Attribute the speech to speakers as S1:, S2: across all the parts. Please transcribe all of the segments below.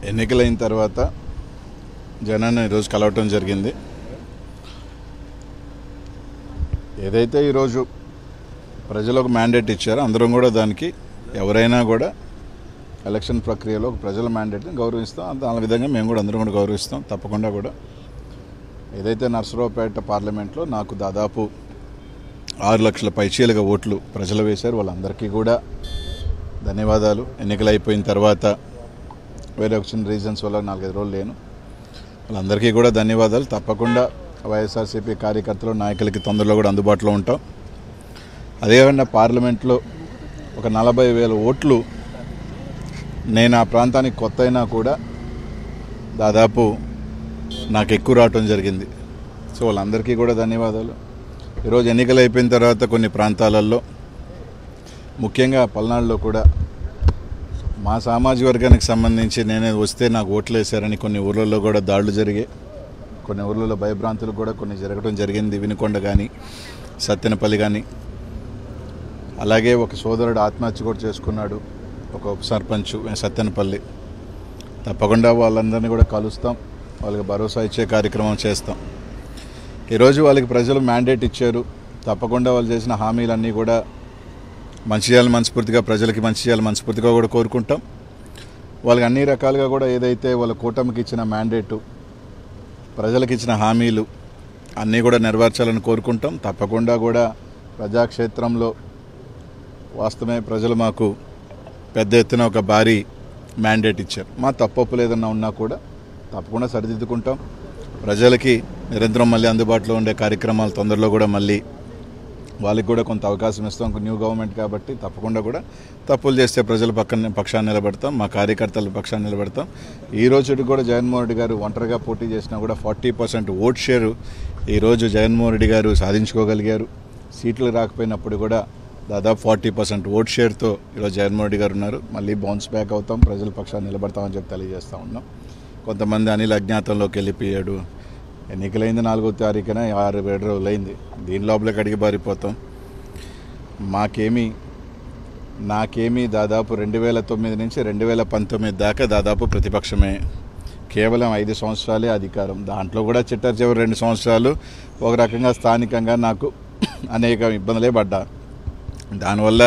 S1: ఎన్నికలైన తర్వాత జనాన్ని ఈరోజు కలవటం జరిగింది ఏదైతే ఈరోజు ప్రజలకు మ్యాండేట్ ఇచ్చారో అందరం కూడా దానికి ఎవరైనా కూడా ఎలక్షన్ ప్రక్రియలో ఒక ప్రజల మ్యాండేట్ని గౌరవిస్తాం అంత ఆ విధంగా మేము కూడా అందరం కూడా గౌరవిస్తాం తప్పకుండా కూడా ఏదైతే నర్సరావుపేట పార్లమెంట్లో నాకు దాదాపు ఆరు లక్షల పైచీలుగా ఓట్లు ప్రజలు వేశారు వాళ్ళందరికీ కూడా ధన్యవాదాలు ఎన్నికలు అయిపోయిన తర్వాత వేరే వచ్చిన రీజన్స్ వల్ల నాలుగైదు రోజులు లేను వాళ్ళందరికీ కూడా ధన్యవాదాలు తప్పకుండా వైఎస్ఆర్సీపీ కార్యకర్తలు నాయకులకి తొందరలో కూడా అందుబాటులో ఉంటాం అదేవిధంగా పార్లమెంట్లో ఒక నలభై వేల ఓట్లు నేను ఆ ప్రాంతానికి కొత్త అయినా కూడా దాదాపు నాకు ఎక్కువ రావటం జరిగింది సో వాళ్ళందరికీ కూడా ధన్యవాదాలు ఈరోజు ఎన్నికలు అయిపోయిన తర్వాత కొన్ని ప్రాంతాలలో ముఖ్యంగా పల్నాడులో కూడా మా సామాజిక వర్గానికి సంబంధించి నేనే వస్తే నాకు ఓట్లు వేశారని కొన్ని ఊర్లలో కూడా దాడులు జరిగాయి కొన్ని ఊర్లలో భయభ్రాంతులు కూడా కొన్ని జరగడం జరిగింది వినుకొండ కానీ సత్తెనపల్లి కానీ అలాగే ఒక సోదరుడు ఆత్మహత్య కూడా చేసుకున్నాడు ఒక ఉప సర్పంచ్ సత్తెనపల్లి తప్పకుండా వాళ్ళందరినీ కూడా కలుస్తాం వాళ్ళకి భరోసా ఇచ్చే కార్యక్రమం చేస్తాం ఈరోజు వాళ్ళకి ప్రజలు మ్యాండేట్ ఇచ్చారు తప్పకుండా వాళ్ళు చేసిన హామీలన్నీ కూడా మంచి చేయాలని మనస్ఫూర్తిగా ప్రజలకి మంచి చేయాలని మనస్ఫూర్తిగా కూడా కోరుకుంటాం వాళ్ళకి అన్ని రకాలుగా కూడా ఏదైతే వాళ్ళ కూటమికి ఇచ్చిన మ్యాండేటు ప్రజలకు ఇచ్చిన హామీలు అన్నీ కూడా నెరవేర్చాలని కోరుకుంటాం తప్పకుండా కూడా ప్రజాక్షేత్రంలో వాస్తవమే ప్రజలు మాకు పెద్ద ఎత్తున ఒక భారీ మ్యాండేట్ ఇచ్చారు మా తప్పొప్పులు ఏదన్నా ఉన్నా కూడా తప్పకుండా సరిదిద్దుకుంటాం ప్రజలకి నిరంతరం మళ్ళీ అందుబాటులో ఉండే కార్యక్రమాలు తొందరలో కూడా మళ్ళీ వాళ్ళకి కూడా కొంత అవకాశం ఇస్తాం న్యూ గవర్నమెంట్ కాబట్టి తప్పకుండా కూడా తప్పులు చేస్తే ప్రజల పక్కన పక్షాన్ని నిలబెడతాం మా కార్యకర్తల పక్షాన్ని నిలబెడతాం ఈ రోజు కూడా జగన్మోహన్ రెడ్డి గారు ఒంటరిగా పోటీ చేసినా కూడా ఫార్టీ పర్సెంట్ ఓట్ షేర్ ఈరోజు జగన్మోహన్ రెడ్డి గారు సాధించుకోగలిగారు సీట్లు రాకపోయినప్పుడు కూడా దాదాపు ఫార్టీ పర్సెంట్ ఓట్ షేర్తో ఈరోజు జగన్మోహన్ రెడ్డి గారు ఉన్నారు మళ్ళీ బౌన్స్ బ్యాక్ అవుతాం ప్రజల పక్షాన్ని నిలబడతామని చెప్పి తెలియజేస్తూ ఉన్నాం కొంతమంది అనిల్ అజ్ఞాతంలోకి వెళ్ళిపోయాడు ఎన్నికలైంది నాలుగో తారీఖున ఆరు ఏడు రోజులు అయింది దీని లోపలికి అడిగి బారిపోతాం మాకేమీ నాకేమీ దాదాపు రెండు వేల తొమ్మిది నుంచి రెండు వేల పంతొమ్మిది దాకా దాదాపు ప్రతిపక్షమే కేవలం ఐదు సంవత్సరాలే అధికారం దాంట్లో కూడా చిట్టర్ చివరి రెండు సంవత్సరాలు ఒక రకంగా స్థానికంగా నాకు అనేక ఇబ్బందులే పడ్డా దానివల్ల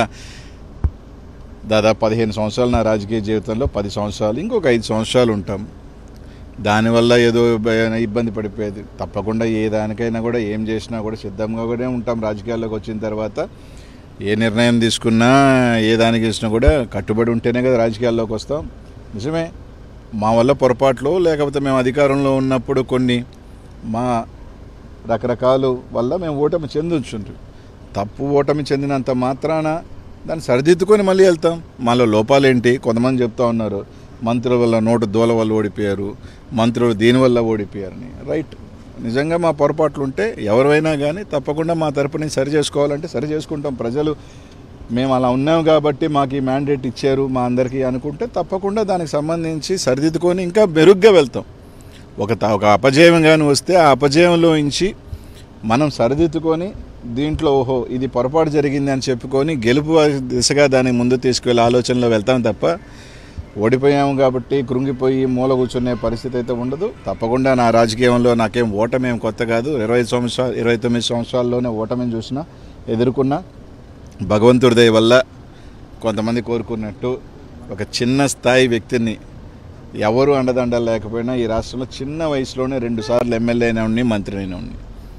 S1: దాదాపు పదిహేను సంవత్సరాలు నా రాజకీయ జీవితంలో పది సంవత్సరాలు ఇంకొక ఐదు సంవత్సరాలు ఉంటాం దానివల్ల ఏదో భ- ఇబ్బంది పడిపోయేది తప్పకుండా ఏ దానికైనా కూడా ఏం చేసినా కూడా సిద్ధంగా కూడా ఉంటాం రాజకీయాల్లోకి వచ్చిన తర్వాత ఏ నిర్ణయం తీసుకున్నా ఏ దానికి చేసినా కూడా కట్టుబడి ఉంటేనే కదా రాజకీయాల్లోకి వస్తాం నిజమే మా వల్ల పొరపాట్లు లేకపోతే మేము అధికారంలో ఉన్నప్పుడు కొన్ని మా రకరకాలు వల్ల మేము ఓటమి చెందొచ్చుండ్రు తప్పు ఓటమి చెందినంత మాత్రాన దాన్ని సరిదిద్దుకొని మళ్ళీ వెళ్తాం మాలో లోపాలేంటి కొంతమంది చెప్తా ఉన్నారు మంత్రుల వల్ల నోటు దూల వల్ల ఓడిపోయారు మంత్రులు దీనివల్ల ఓడిపోయారని రైట్ నిజంగా మా పొరపాట్లు ఉంటే ఎవరైనా కానీ తప్పకుండా మా తరపు నుంచి సరి చేసుకోవాలంటే సరి చేసుకుంటాం ప్రజలు మేము అలా ఉన్నాం కాబట్టి మాకు ఈ మ్యాండేట్ ఇచ్చారు మా అందరికీ అనుకుంటే తప్పకుండా దానికి సంబంధించి సరిదిద్దుకొని ఇంకా మెరుగ్గా వెళ్తాం ఒక త- ఒక అపజయం కానీ వస్తే ఆ అపజయంలో నుంచి మనం సరిదిద్దుకొని దీంట్లో ఓహో ఇది పొరపాటు జరిగింది అని చెప్పుకొని గెలుపు దిశగా దాన్ని ముందు తీసుకువెళ్ళే ఆలోచనలో వెళ్తాం తప్ప ఓడిపోయాము కాబట్టి కృంగిపోయి మూల కూర్చునే పరిస్థితి అయితే ఉండదు తప్పకుండా నా రాజకీయంలో నాకేం ఓటమేం కొత్త కాదు ఇరవై సంవత్సరాలు ఇరవై తొమ్మిది సంవత్సరాల్లోనే ఓటమిని చూసినా ఎదుర్కొన్నా భగవంతుడి దయ వల్ల కొంతమంది కోరుకున్నట్టు ఒక చిన్న స్థాయి వ్యక్తిని ఎవరు అండదండలు లేకపోయినా ఈ రాష్ట్రంలో చిన్న వయసులోనే రెండు సార్లు ఎమ్మెల్యే అయినా ఉండి మంత్రి అయినా ఉండి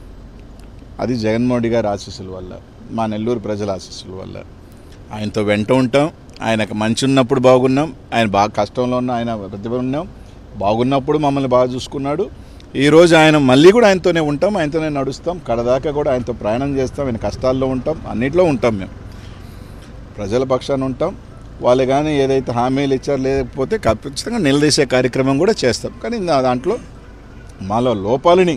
S1: అది జగన్మోహన్ రెడ్డి గారి ఆశీస్సుల వల్ల మా నెల్లూరు ప్రజల ఆశీస్సుల వల్ల ఆయనతో వెంట ఉంటాం ఆయనకు మంచి ఉన్నప్పుడు బాగున్నాం ఆయన బాగా కష్టంలో ఉన్న ఆయన ప్రతిభ ఉన్నాం బాగున్నప్పుడు మమ్మల్ని బాగా చూసుకున్నాడు ఈ రోజు ఆయన మళ్ళీ కూడా ఆయనతోనే ఉంటాం ఆయనతోనే నడుస్తాం కడదాకా కూడా ఆయనతో ప్రయాణం చేస్తాం ఆయన కష్టాల్లో ఉంటాం అన్నిట్లో ఉంటాం మేము ప్రజల పక్షాన ఉంటాం వాళ్ళు కానీ ఏదైతే హామీలు ఇచ్చారో లేకపోతే ఖచ్చితంగా నిలదీసే కార్యక్రమం కూడా చేస్తాం కానీ నా దాంట్లో మాలో లోపాలని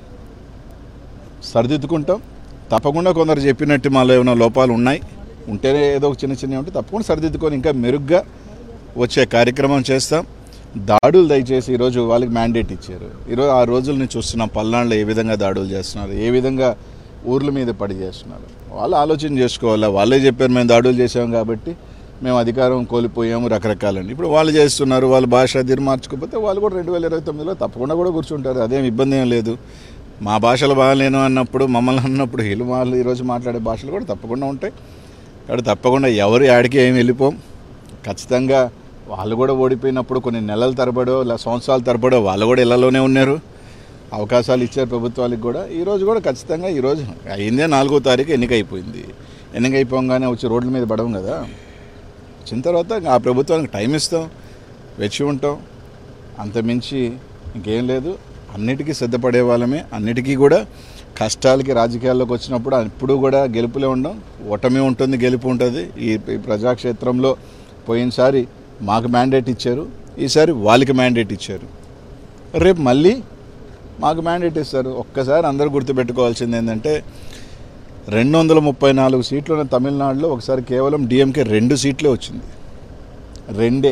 S1: సరిదిద్దుకుంటాం తప్పకుండా కొందరు చెప్పినట్టు మాలో ఏమైనా లోపాలు ఉన్నాయి ఉంటేనే ఏదో ఒక చిన్న చిన్న ఉంటే తప్పకుండా సరిదిద్దుకొని ఇంకా మెరుగ్గా వచ్చే కార్యక్రమం చేస్తాం దాడులు దయచేసి ఈరోజు వాళ్ళకి మ్యాండేట్ ఇచ్చారు ఈరోజు ఆ రోజుల్ని చూస్తున్నాం పల్నాడులో ఏ విధంగా దాడులు చేస్తున్నారు ఏ విధంగా ఊర్ల మీద పడి చేస్తున్నారు వాళ్ళు ఆలోచన చేసుకోవాలా వాళ్ళే చెప్పారు మేము దాడులు చేసాం కాబట్టి మేము అధికారం కోల్పోయాము రకరకాలండి ఇప్పుడు వాళ్ళు చేస్తున్నారు వాళ్ళ భాష తీరు మార్చుకోకపోతే వాళ్ళు కూడా రెండు వేల ఇరవై తొమ్మిదిలో తప్పకుండా కూడా కూర్చుంటారు అదేం ఇబ్బంది ఏం లేదు మా భాషలు బాగాలేను అన్నప్పుడు మమ్మల్ని అన్నప్పుడు వీళ్ళు వాళ్ళు ఈరోజు మాట్లాడే భాషలు కూడా తప్పకుండా ఉంటాయి కాబట్టి తప్పకుండా ఎవరు యాడికి ఏమి వెళ్ళిపోం ఖచ్చితంగా వాళ్ళు కూడా ఓడిపోయినప్పుడు కొన్ని నెలల తరబడో లేదా సంవత్సరాల తరబడో వాళ్ళు కూడా ఇళ్లలోనే ఉన్నారు అవకాశాలు ఇచ్చారు ప్రభుత్వాలకు కూడా ఈరోజు కూడా ఖచ్చితంగా ఈరోజు అయిందే నాలుగో తారీఖు ఎన్నిక అయిపోయింది ఎన్నిక అయిపోగానే వచ్చి రోడ్ల మీద పడవం కదా వచ్చిన తర్వాత ఆ ప్రభుత్వానికి టైం ఇస్తాం వెచ్చి ఉంటాం అంతమించి ఇంకేం లేదు అన్నిటికీ సిద్ధపడే వాళ్ళమే అన్నిటికీ కూడా కష్టాలకి రాజకీయాల్లోకి వచ్చినప్పుడు ఇప్పుడు కూడా గెలుపులే ఉండం ఓటమి ఉంటుంది గెలుపు ఉంటుంది ఈ ఈ ప్రజాక్షేత్రంలో పోయినసారి మాకు మ్యాండేట్ ఇచ్చారు ఈసారి వాళ్ళకి మ్యాండేట్ ఇచ్చారు రేపు మళ్ళీ మాకు మ్యాండేట్ ఇస్తారు ఒక్కసారి అందరూ గుర్తుపెట్టుకోవాల్సింది ఏంటంటే రెండు వందల ముప్పై నాలుగు సీట్లు ఉన్న తమిళనాడులో ఒకసారి కేవలం డిఎంకే రెండు సీట్లే వచ్చింది రెండే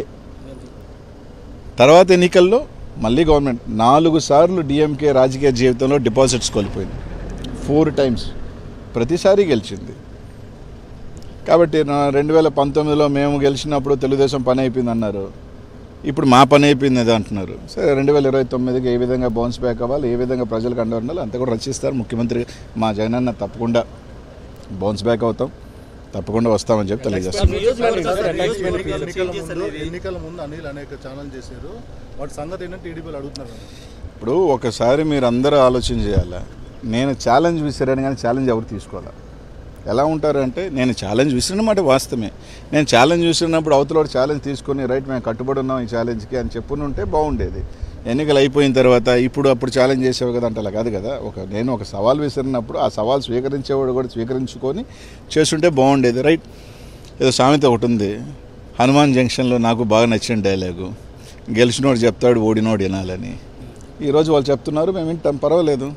S1: తర్వాత ఎన్నికల్లో మళ్ళీ గవర్నమెంట్ నాలుగు సార్లు డిఎంకే రాజకీయ జీవితంలో డిపాజిట్స్ కోల్పోయింది ఫోర్ టైమ్స్ ప్రతిసారి గెలిచింది కాబట్టి నా- రెండు వేల పంతొమ్మిదిలో మేము గెలిచినప్పుడు తెలుగుదేశం పని అయిపోయింది అన్నారు ఇప్పుడు మా పని అయిపోయింది అది అంటున్నారు సరే రెండు వేల ఇరవై తొమ్మిదికి ఏ విధంగా బౌన్స్ బ్యాక్ అవ్వాలి ఏ విధంగా ప్రజలకు అండ ఉండాలి అంతా కూడా రచిస్తారు ముఖ్యమంత్రి మా జగనన్న తప్పకుండా బౌన్స్ బ్యాక్ అవుతాం తప్పకుండా వస్తామని చెప్పి తెలియజేస్తాం
S2: ఎన్నికల ముందు ఎన్నికల ముందు అనిల్ అనేక ఛానల్ చేశారు వాటి సంగతి ఏంటంటే టీడీపీలు అడుగుతున్నారు
S1: ఇప్పుడు ఒకసారి మీరు అందరూ ఆలోచన చేయాలా నేను ఛాలెంజ్ విసిరాను కానీ ఛాలెంజ్ ఎవరు తీసుకోవాలా ఎలా ఉంటారంటే నేను ఛాలెంజ్ విసిరినమాట వాస్తవమే నేను ఛాలెంజ్ విసిరినప్పుడు అవతల ఛాలెంజ్ తీసుకొని రైట్ మేము కట్టుబడి ఉన్నాం ఈ ఛాలెంజ్కి అని చెప్పుని ఉంటే బాగుండేది ఎన్నికలు అయిపోయిన తర్వాత ఇప్పుడు అప్పుడు ఛాలెంజ్ చేసేవి కదా అంటే అలా కాదు కదా ఒక నేను ఒక సవాల్ విసిరినప్పుడు ఆ సవాల్ స్వీకరించేవాడు కూడా స్వీకరించుకొని చేస్తుంటే బాగుండేది రైట్ ఏదో సామెత ఒకటి ఉంది హనుమాన్ జంక్షన్లో నాకు బాగా నచ్చిన డైలాగు గెలిచినోడు చెప్తాడు ఓడినోడు వినాలని ఈరోజు వాళ్ళు చెప్తున్నారు మేము వింటాం పర్వాలేదు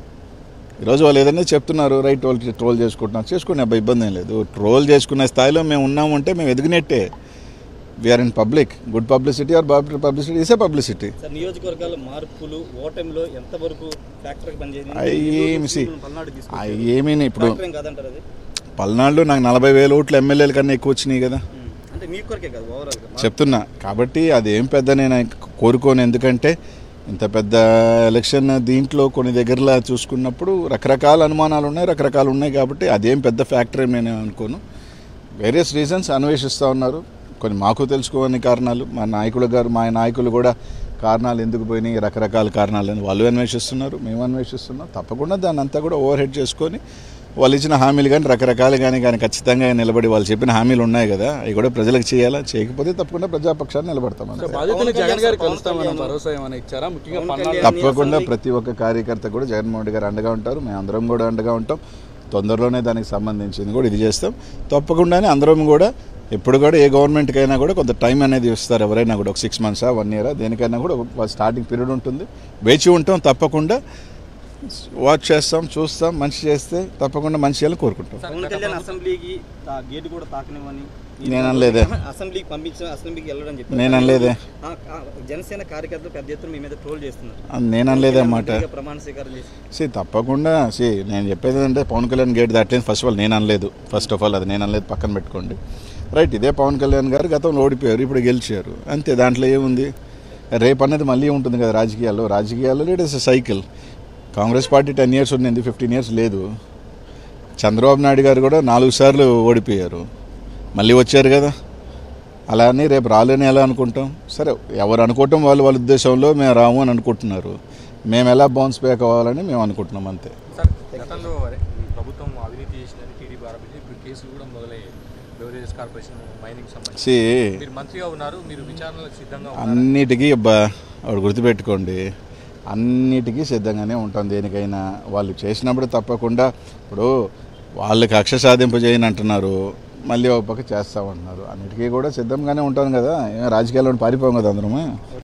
S1: ఈరోజు వాళ్ళు ఏదైనా చెప్తున్నారు రైట్ వాళ్ళు ట్రోల్ చేసుకుంటున్నారు చేసుకునే అబ్బాయి ఇబ్బంది ఏం లేదు ట్రోల్ చేసుకునే స్థాయిలో మేము ఉన్నామంటే మేము ఎదిగినట్టే we are in public good publicity or publicity is a publicity
S3: sir నియోజకవర్గాల మార్పులు ఓటమిలో ఎంతవరకు ఫ్యాక్టరీ పనిచేసింది
S1: అవి ఏమి సి
S3: పల్నాడు
S1: అవి ఏమీ ఇప్పుడు
S3: ఫ్యాక్టరీ ఏం కాదంటారు అది
S1: పల్నాడులో నాకు నలభై వేల ఓట్లు ఎమ్మెల్యేల కన్నా ఎక్కువ వచ్చినాయి కదా
S3: ఉమ్. అంటే మీ కొరకే కాదు ఓవరాల్ గా
S1: చెప్తున్నా కాబట్టి అదేం పెద్ద నేను కోరుకోను ఎందుకంటే ఇంత పెద్ద ఎలక్షన్ దీంట్లో కొన్ని దగ్గరలా చూసుకున్నప్పుడు రకరకాల అనుమానాలు ఉన్నాయి రకరకాలు ఉన్నాయి కాబట్టి అదేం పెద్ద ఫ్యాక్టర్ నేను అనుకోను వేరియస్ రీజన్స్ అన్వేషిస్తూ ఉన్నారు కొన్ని మాకు తెలుసుకోని కారణాలు మా నాయకులు గారు మా నాయకులు కూడా కారణాలు ఎందుకు పోయినాయి రకరకాల కారణాలు అని వాళ్ళు అన్వేషిస్తున్నారు మేము అన్వేషిస్తున్నాం తప్పకుండా దాన్ని అంతా కూడా ఓవర్ హెడ్ చేసుకొని వాళ్ళు ఇచ్చిన హామీలు కానీ రకరకాలు కానీ కానీ ఖచ్చితంగా నిలబడి వాళ్ళు చెప్పిన హామీలు ఉన్నాయి కదా అవి కూడా ప్రజలకు చేయాలా చేయకపోతే తప్పకుండా ప్రజాపక్షాన్ని నిలబడతాం అంతే.
S4: బాధితులు జగన్ గారు కలుస్తామన్న భరోసా ఏమైనా ఇచ్చారా ముఖ్యంగా పల్నాడు
S1: తప్పకుండా ప్రతి ఒక్క కార్యకర్త కూడా జగన్మోహన్ రెడ్డి గారు అండగా ఉంటారు మేము అందరం కూడా అండగా ఉంటాం తొందరలోనే దానికి సంబంధించింది కూడా ఇది చేస్తాం తప్పకుండానే అందరం కూడా ఎప్పుడు కూడా ఏ గవర్నమెంట్కైనా కూడా కొంత టైం అనేది ఇస్తారు ఎవరైనా కూడా ఒక సిక్స్ మంత్సా వన్ ఇయరా దేనికైనా కూడా ఒక స్టార్టింగ్ పీరియడ్ ఉంటుంది వేచి ఉంటాం తప్పకుండా వాచ్ చేస్తాం చూస్తాం మంచి చేస్తే తప్పకుండా మంచి చేయాలని కోరుకుంటాం
S3: పవన్ కళ్యాణ్ అసెంబ్లీకి తా- గేటు కూడా తాకనివ్వని
S1: నేను అనలేదే.
S3: అసెంబ్లీకి పంపించిన అసెంబ్లీకి వెళ్ళడం చెప్పి
S1: నేను అనలేదే.
S3: జనసేన కార్యకర్తలు పెద్ద ఎత్తున మీ మీద ట్రోల్ చేస్తున్నారు
S1: అది నేను అనలేదే అన్నమాట
S3: మంత్రిగా ప్రమాణ స్వీకారం చేసి
S1: సి తప్పకుండా సి నేను చెప్పేది అంటే పవన్ కళ్యాణ్ గేట్ దాటలేదు ఫస్ట్ ఆఫ్ ఆల్ నేను అనలేదు ఫస్ట్ ఆఫ్ ఆల్ అది నేను అనలేదు పక్కన పెట్టుకోండి రైట్ ఇదే పవన్ కళ్యాణ్ గారు గతంలో ఓడిపోయారు ఇప్పుడు గెలిచారు అంతే దాంట్లో ఏముంది రేపు అనేది మళ్ళీ ఉంటుంది కదా రాజకీయాల్లో రాజకీయాల్లో it is cycle Congress party ten years ఉంది ఫిఫ్టీన్ ఇయర్స్ లేదు చంద్రబాబు నాయుడు గారు కూడా నాలుగు సార్లు ఓడిపోయారు మళ్ళీ వచ్చారు కదా అలా అని రేపు రాలేని ఎలా అనుకుంటాం సరే ఎవరు అనుకోవటం వాళ్ళు వాళ్ళ ఉద్దేశంలో మేము రాము అని అనుకుంటున్నారు మేము ఎలా బౌన్స్ బ్యాక్ అవ్వాలని మేము అనుకుంటున్నాం అంతే
S5: సార్ గతంలో అదే ఈ ప్రభుత్వం అవినీతి చేసిందని టీడీపీ ఆరోపించి ఇప్పుడు కేసులు కూడా మొదలయ్యాయి బెవరేజెస్ కార్పొరేషన్ మైనింగ్ సంబంధించి
S1: సి
S5: మీరు మంత్రిగా ఉన్నారు మీరు విచారణలకు సిద్ధంగా ఉన్నారు
S1: అన్నిటికీ అబ్బా ఆవిడ గుర్తుపెట్టుకోండి అన్నిటికీ సిద్ధంగానే ఉంటాం దేనికైనా వాళ్ళు చేసినప్పుడు తప్పకుండా ఇప్పుడు వాళ్ళకి కక్ష సాధింపు చేయని అంటున్నారు మళ్ళీ ఒక పక్క చేస్తామంటున్నారు అన్నిటికీ కూడా సిద్ధంగానే ఉంటాం కదా ఏం రాజకీయాల్లో పారిపోం కదా అందరము